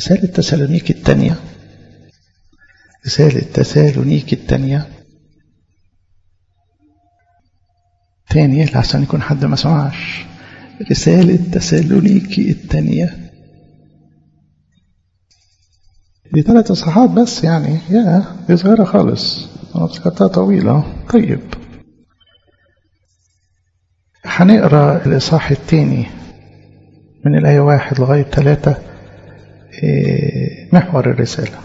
رسالة تسالونيك الثانية رسالة تسالونيك الثانية تاني لحسن يكون حد ما سمعش رسالة تسالونيكي الثانية دي ثلاث اصحاحات بس يعني يا دي صغيرة خالص انا افتكرتها طويلة طيب هنقرا الاصحاح الثاني من الآية واحد لغاية ثلاثة محور الرسالة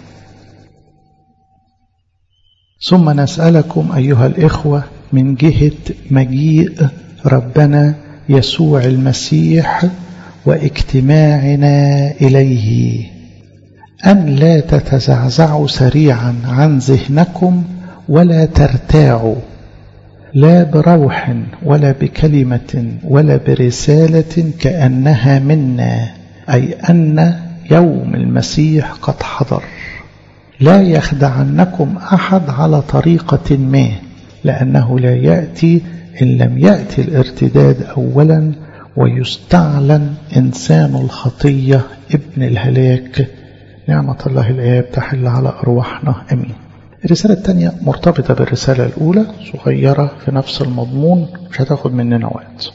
ثم نسألكم أيها الإخوة من جهة مجيء ربنا يسوع المسيح واجتماعنا إليه أن لا تتزعزعوا سريعا عن ذهنكم ولا ترتاعوا لا بروح ولا بكلمة ولا برسالة كأنها منا أي أن يوم المسيح قد حضر لا يخدعنكم أحد على طريقة ما لأنه لا يأتي إن لم يأتي الارتداد أولا ويستعلن إنسان الخطية ابن الهلاك نعمة الله الآب تحل على أرواحنا أمين الرسالة الثانية مرتبطة بالرسالة الأولى صغيرة في نفس المضمون مش هتاخد مننا وقت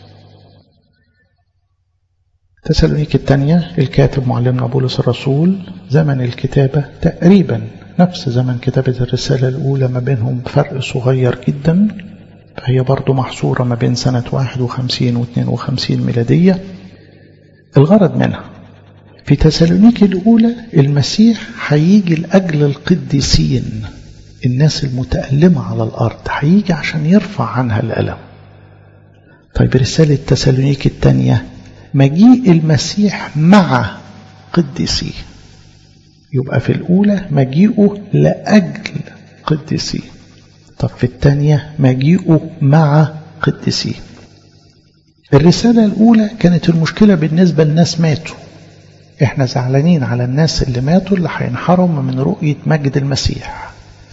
تسالونيك الثانية الكاتب معلمنا بولس الرسول زمن الكتابة تقريبا نفس زمن كتابة الرسالة الأولى ما بينهم فرق صغير جدا فهي برضو محصورة ما بين سنة 51 و 52 ميلادية الغرض منها في تسالونيك الأولى المسيح هيجي لأجل القديسين الناس المتألمة على الأرض هيجي عشان يرفع عنها الألم طيب رسالة تسالونيك الثانية مجيء المسيح مع قديسيه يبقى في الأولى مجيئه لأجل قديسيه طب في الثانية مجيئه مع قديسيه الرسالة الأولى كانت المشكلة بالنسبة للناس ماتوا احنا زعلانين على الناس اللي ماتوا اللي هينحرم من رؤية مجد المسيح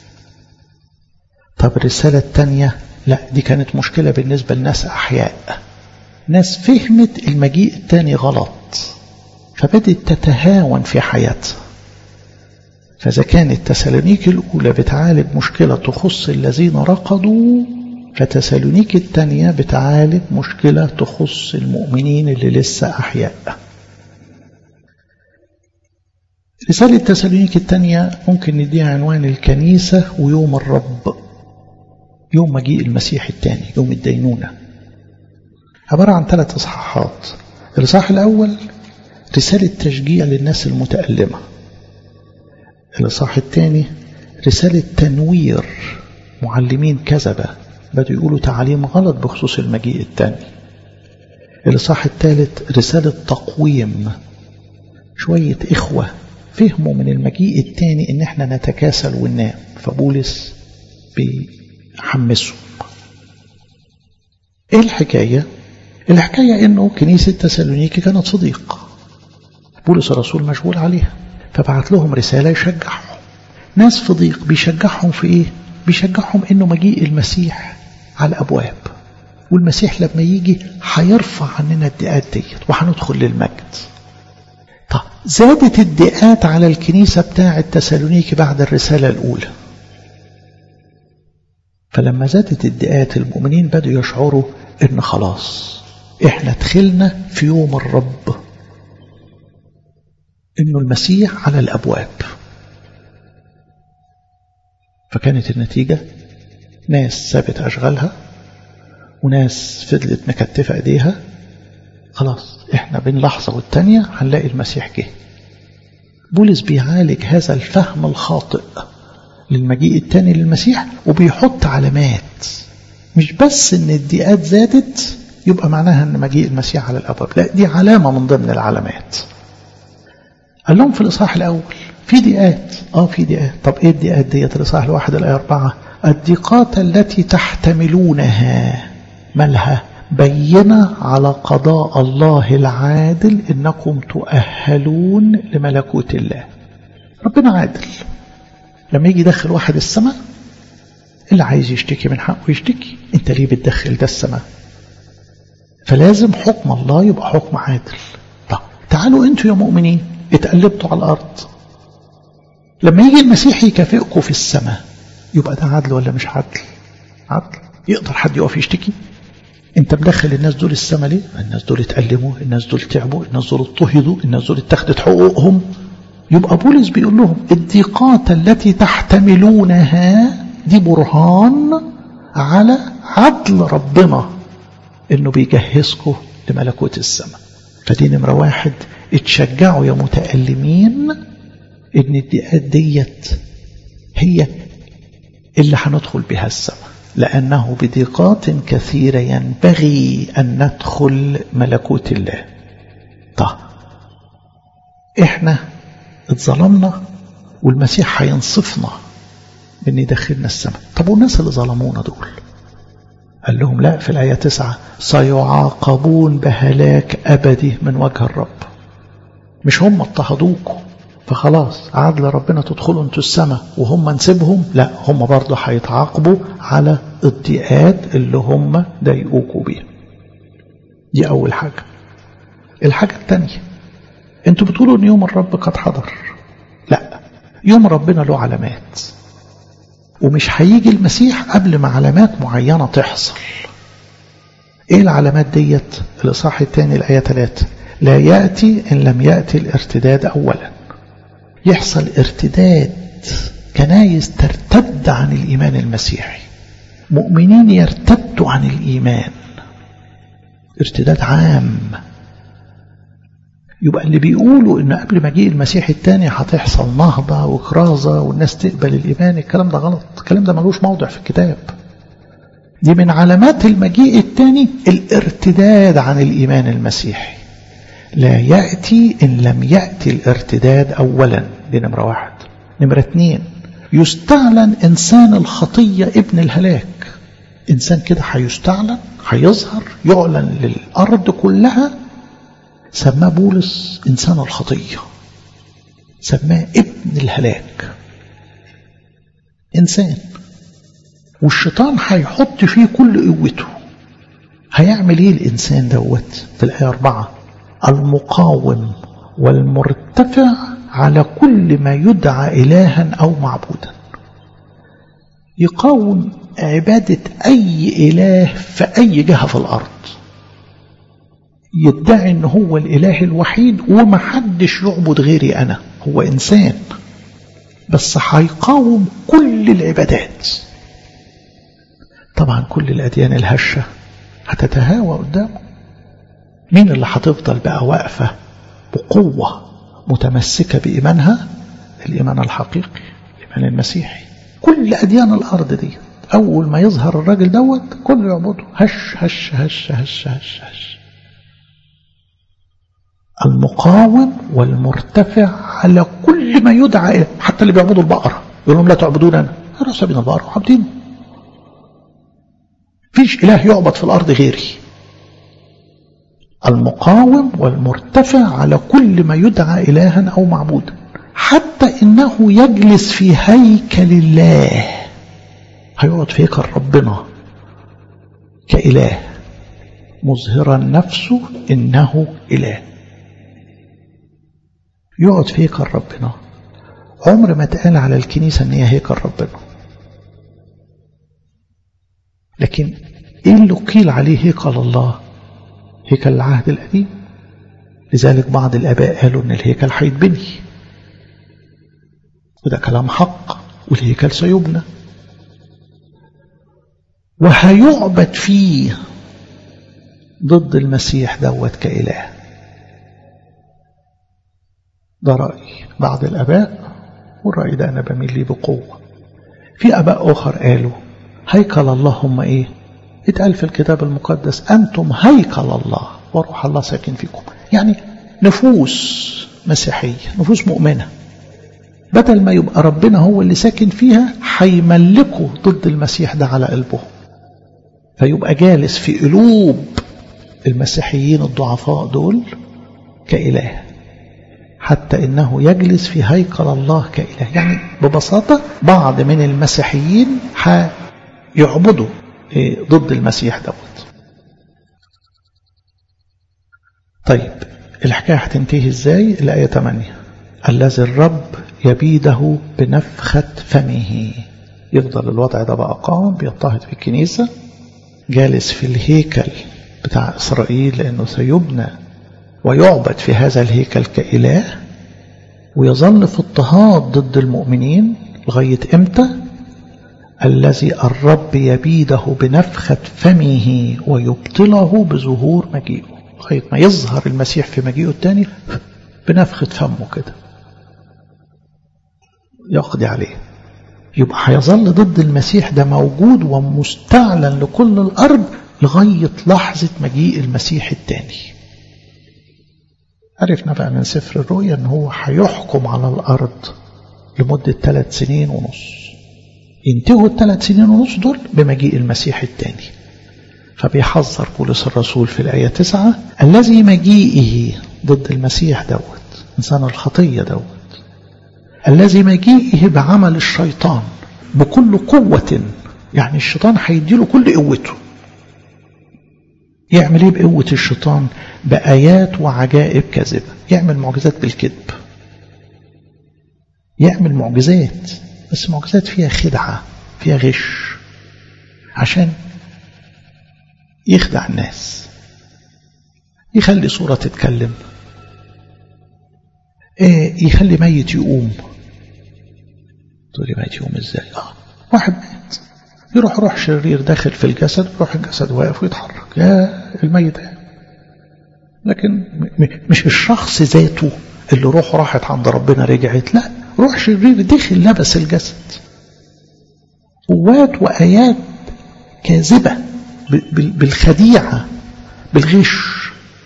طب الرسالة الثانية لا دي كانت مشكلة بالنسبة لناس أحياء ناس فهمت المجيء الثاني غلط فبدت تتهاون في حياتها فإذا كانت تسالونيك الأولى بتعالج مشكلة تخص الذين رقدوا فتسالونيك الثانية بتعالج مشكلة تخص المؤمنين اللي لسه أحياء رسالة تسالونيك الثانية ممكن نديها عنوان الكنيسة ويوم الرب يوم مجيء المسيح الثاني يوم الدينونة عبارة عن ثلاث إصحاحات الإصحاح الأول رسالة تشجيع للناس المتألمة الإصحاح الثاني رسالة تنوير معلمين كذبة بدوا يقولوا تعاليم غلط بخصوص المجيء الثاني الإصحاح الثالث رسالة تقويم شوية إخوة فهموا من المجيء الثاني إن إحنا نتكاسل وننام فبولس بيحمسهم إيه الحكاية؟ الحكاية إنه كنيسة تسالونيكي كانت صديق بولس الرسول مشغول عليها فبعت لهم رسالة يشجعهم ناس في ضيق بيشجعهم في إيه؟ بيشجعهم إنه مجيء المسيح على الأبواب والمسيح لما يجي هيرفع عننا الدقات ديت وهندخل للمجد طب زادت الدقات على الكنيسة بتاعة تسالونيكي بعد الرسالة الأولى فلما زادت الدقات المؤمنين بدوا يشعروا إن خلاص إحنا دخلنا في يوم الرب إنه المسيح على الأبواب فكانت النتيجة ناس سابت أشغالها وناس فضلت مكتفة ايديها خلاص احنا بين لحظة والتانية هنلاقي المسيح جه بولس بيعالج هذا الفهم الخاطئ للمجيء التاني للمسيح وبيحط علامات مش بس ان الدقات زادت يبقى معناها ان مجيء المسيح على الابواب لا دي علامة من ضمن العلامات قال لهم في الاصحاح الاول في دقات اه في دقات طب ايه الدقات ديت الاصحاح الواحد الايه اربعة الضيقات التي تحتملونها مالها بينة على قضاء الله العادل إنكم تؤهلون لملكوت الله ربنا عادل لما يجي يدخل واحد السماء اللي عايز يشتكي من حقه يشتكي انت ليه بتدخل ده السماء فلازم حكم الله يبقى حكم عادل طب تعالوا انتوا يا مؤمنين اتقلبتوا على الأرض لما يجي المسيح يكافئكم في السماء يبقى ده عدل ولا مش عدل عدل يقدر حد يقف يشتكي انت مدخل الناس دول السماء ليه الناس دول اتألموا الناس دول تعبوا الناس دول اضطهدوا الناس دول اتخذت حقوقهم يبقى بولس بيقول لهم الضيقات التي تحتملونها دي برهان على عدل ربنا انه بيجهزكم لملكوت السماء فدي نمرة واحد اتشجعوا يا متألمين ان الضيقات ديت هي اللي هندخل بها السماء لأنه بضيقات كثيرة ينبغي أن ندخل ملكوت الله طيب احنا اتظلمنا والمسيح هينصفنا بان يدخلنا السماء طب والناس اللي ظلمونا دول قال لهم لا في الآية تسعة سيعاقبون بهلاك أبدي من وجه الرب مش هم اضطهدوكم فخلاص عدل ربنا تدخلوا انتوا السماء وهم نسيبهم لا هم برضه هيتعاقبوا على الضيقات اللي هم ضايقوكوا بيها دي أول حاجة الحاجة الثانية انتوا بتقولوا ان يوم الرب قد حضر لا يوم ربنا له علامات ومش هيجي المسيح قبل ما علامات معينة تحصل ايه العلامات ديت الاصحاح الثاني الايه 3 لا ياتي ان لم ياتي الارتداد اولا يحصل ارتداد كنايس ترتد عن الايمان المسيحي مؤمنين يرتدوا عن الايمان ارتداد عام يبقى اللي بيقولوا ان قبل مجيء المسيح الثاني هتحصل نهضه وكرازه والناس تقبل الايمان الكلام ده غلط الكلام ده ملوش موضع في الكتاب دي من علامات المجيء الثاني الارتداد عن الايمان المسيحي لا ياتي ان لم ياتي الارتداد اولا دي نمره واحد نمره اثنين يستعلن انسان الخطيه ابن الهلاك انسان كده هيستعلن هيظهر يعلن للارض كلها سماه بولس إنسان الخطية سماه ابن الهلاك إنسان والشيطان هيحط فيه كل قوته هيعمل ايه الإنسان دوت في الآية أربعة المقاوم والمرتفع على كل ما يدعى إلها أو معبودا يقاوم عبادة أي إله في أي جهة في الأرض يدعي ان هو الاله الوحيد ومحدش يعبد غيري انا هو انسان بس هيقاوم كل العبادات طبعا كل الاديان الهشه هتتهاوى قدامه مين اللي هتفضل بقى واقفه بقوه متمسكه بايمانها الايمان الحقيقي الايمان المسيحي كل اديان الارض دي اول ما يظهر الراجل دوت كله يعبده هش هش هش هش هش, هش. المقاوم والمرتفع على كل ما يدعى إليه حتى اللي بيعبدوا البقرة يقول لهم لا تعبدون أنا أنا سابين البقرة وعابدينه فيش إله يعبد في الأرض غيري المقاوم والمرتفع على كل ما يدعى إلها أو معبودا حتى إنه يجلس في هيكل الله هيقعد في هيكل ربنا كإله مظهرا نفسه إنه إله يقعد في هيكل ربنا عمر ما اتقال على الكنيسة ان هي هيكل ربنا لكن ايه اللي قيل عليه هيكل الله هيكل العهد القديم لذلك بعض الاباء قالوا ان الهيكل هيتبني وده كلام حق والهيكل سيبنى وهيعبد فيه ضد المسيح دوت كإله ده رأي بعض الأباء والرأي ده أنا بميل ليه بقوة في أباء آخر قالوا هيكل الله هم إيه اتقال في الكتاب المقدس أنتم هيكل الله وروح الله ساكن فيكم يعني نفوس مسيحية نفوس مؤمنة بدل ما يبقى ربنا هو اللي ساكن فيها هيملكوا ضد المسيح ده على قلبهم فيبقى جالس في قلوب المسيحيين الضعفاء دول كإله حتى إنه يجلس في هيكل الله كإله يعني ببساطة بعض من المسيحيين هيعبدوا ضد المسيح دوت طيب الحكاية هتنتهي ازاي الآية 8 الذي الرب يبيده بنفخة فمه يفضل الوضع ده بقى قام بيضطهد في الكنيسة جالس في الهيكل بتاع إسرائيل لأنه سيبنى ويعبد في هذا الهيكل كإله ويظل في اضطهاد ضد المؤمنين لغاية إمتى الذي الرب يبيده بنفخة فمه ويبطله بظهور مجيئه لغاية ما يظهر المسيح في مجيئه الثاني بنفخة فمه كده يقضي عليه يبقى هيظل ضد المسيح ده موجود ومستعلن لكل الأرض لغاية لحظة مجيء المسيح الثاني عرفنا بقى من سفر الرؤيا ان هو هيحكم على الأرض لمدة ثلاث سنين ونص ينتهوا الثلاث سنين ونص دول بمجيء المسيح الثاني فبيحذر بولس الرسول في الآية تسعة الذي مجيئه ضد المسيح دوت إنسان الخطية دوت الذي مجيئه بعمل الشيطان بكل قوة يعني الشيطان هيديله كل قوته يعمل ايه بقوة الشيطان بآيات وعجائب كاذبة يعمل معجزات بالكذب يعمل معجزات بس معجزات فيها خدعة فيها غش عشان يخدع الناس يخلي صورة تتكلم ايه يخلي ميت يقوم تقول لي ميت يقوم ازاي اه واحد مات يروح روح شرير داخل في الجسد روح الجسد واقف ويتحرك يا الميت لكن مش الشخص ذاته اللي روحه راحت عند ربنا رجعت لا روح شرير دخل لبس الجسد قوات وآيات كاذبة بالخديعة بالغش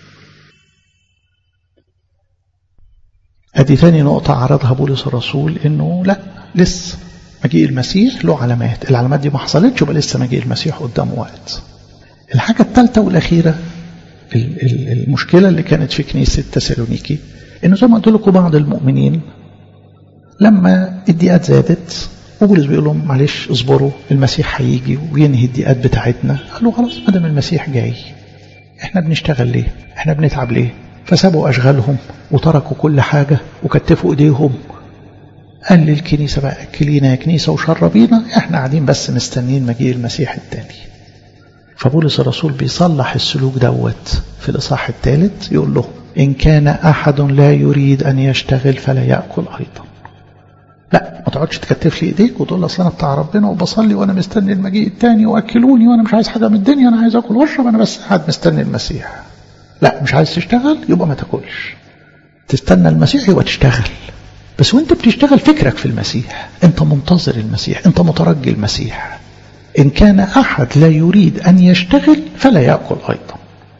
ادي ثاني نقطة عرضها بولس الرسول انه لا لسه مجيء المسيح له علامات العلامات دي ما حصلتش يبقى لسه مجيء المسيح قدامه وقت الحاجة الثالثة والأخيرة المشكلة اللي كانت في كنيسة تسالونيكي انه زي ما قلت لكم بعض المؤمنين لما الضيقات زادت وبولس بيقول لهم معلش اصبروا المسيح هيجي وينهي الضيقات بتاعتنا قالوا خلاص ما دام المسيح جاي احنا بنشتغل ليه احنا بنتعب ليه فسابوا اشغالهم وتركوا كل حاجة وكتفوا ايديهم قال للكنيسة بقى اكلينا يا كنيسة وشربينا احنا قاعدين بس مستنيين مجيء المسيح التاني فبولس الرسول بيصلح السلوك دوت في الإصحاح الثالث يقول له إن كان أحد لا يريد أن يشتغل فلا يأكل أيضا لا ما تقعدش تكتف لي ايديك وتقول اصل انا بتاع ربنا وبصلي وانا مستني المجيء الثاني واكلوني وانا مش عايز حاجه من الدنيا انا عايز اكل واشرب انا بس قاعد مستني المسيح لا مش عايز تشتغل يبقى ما تاكلش تستنى المسيح يبقى تشتغل بس وانت بتشتغل فكرك في المسيح انت منتظر المسيح انت مترجي المسيح إن كان أحد لا يريد أن يشتغل فلا يأكل أيضا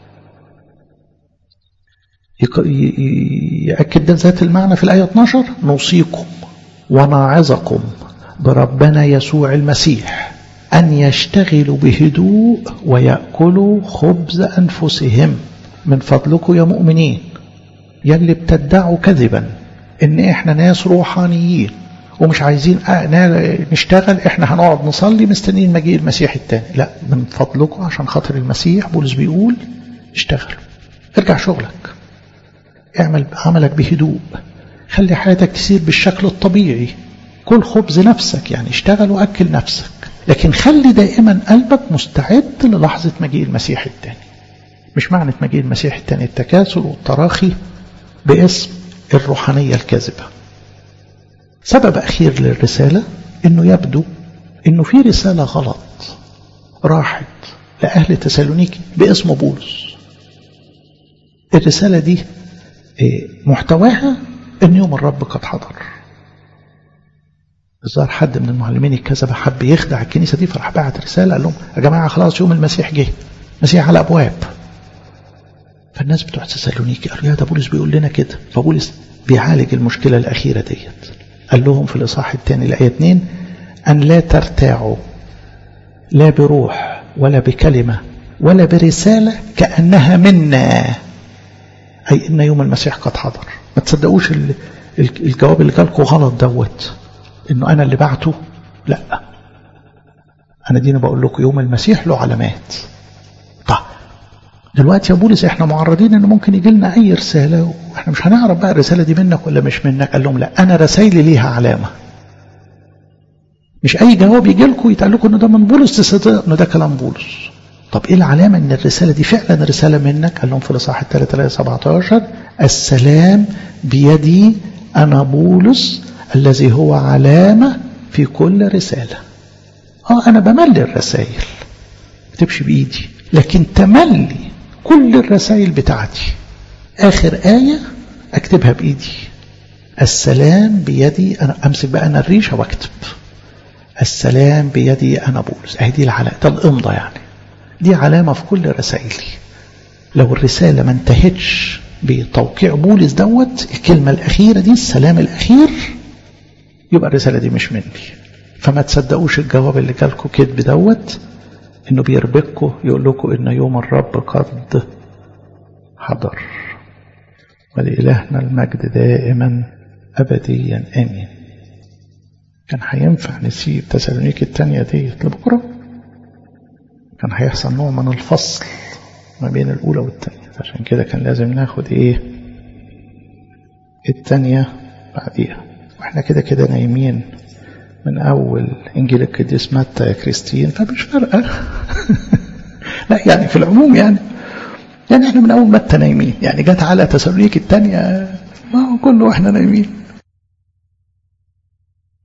يأكد ده ذات المعنى في الآية 12 نوصيكم ونعظكم بربنا يسوع المسيح أن يشتغلوا بهدوء ويأكلوا خبز أنفسهم من فضلكم يا مؤمنين يلي بتدعوا كذبا إن إحنا ناس روحانيين ومش عايزين نشتغل احنا هنقعد نصلي مستنيين مجيء المسيح التاني لا من فضلكم عشان خاطر المسيح بولس بيقول اشتغل ارجع شغلك اعمل عملك بهدوء خلي حياتك تسير بالشكل الطبيعي كل خبز نفسك يعني اشتغل واكل نفسك لكن خلي دائما قلبك مستعد للحظة مجيء المسيح التاني مش معنى مجيء المسيح التاني التكاسل والتراخي باسم الروحانية الكاذبة سبب أخير للرسالة أنه يبدو أنه في رسالة غلط راحت لأهل تسالونيكي باسم بولس الرسالة دي محتواها أن يوم الرب قد حضر الظاهر حد من المعلمين الكذبة حب يخدع الكنيسة دي فراح بعت رسالة قال لهم يا جماعة خلاص يوم المسيح جه المسيح على أبواب فالناس بتوع تسالونيكي قالوا يا ده بولس بيقول لنا كده فبولس بيعالج المشكلة الأخيرة ديت قال لهم في الإصحاح الثاني الآية 2 أن لا ترتاعوا لا بروح ولا بكلمة ولا برسالة كأنها منا أي إن يوم المسيح قد حضر ما تصدقوش الجواب اللي جالكم غلط دوت إنه أنا اللي بعته لا أنا دينا بقول لكم يوم المسيح له علامات طيب دلوقتي يا بولس احنا معرضين ان ممكن يجي لنا اي رساله واحنا احنا مش هنعرف بقى الرسالة دي منك ولا مش منك قال لهم لا أنا رسائلي ليها علامة مش أي جواب يجي لكم يتقال لكم إنه ده من بولس تصدق إنه ده كلام بولس طب إيه العلامة إن الرسالة دي فعلا رسالة منك قال لهم في الإصحاح الثالث آية 17 السلام بيدي أنا بولس الذي هو علامة في كل رسالة اه أنا بملي الرسائل بتمشي بإيدي لكن تملي كل الرسائل بتاعتي آخر آية أكتبها بإيدي السلام بيدي أنا أمسك بقى أنا الريشة وأكتب السلام بيدي أنا بولس أهي دي العلامة ده الإمضة يعني دي علامة في كل رسائلي لو الرسالة ما انتهتش بتوقيع بولس دوت الكلمة الأخيرة دي السلام الأخير يبقى الرسالة دي مش مني فما تصدقوش الجواب اللي جالكم كذب دوت انه بيربكوا يقول لكم ان يوم الرب قد حضر ولإلهنا المجد دائما أبديا آمين كان هينفع نسيب تسالونيك التانية ديت لبكرة كان هيحصل نوع من الفصل ما بين الأولى والتانية عشان كده كان لازم ناخد إيه التانية بعديها واحنا كده كده نايمين من أول إنجيل القديس متى يا كريستين فمش فارقة لا يعني في العموم يعني يعني احنا من أول متى نايمين يعني جت على تسالونيك التانية ما هو كله واحنا نايمين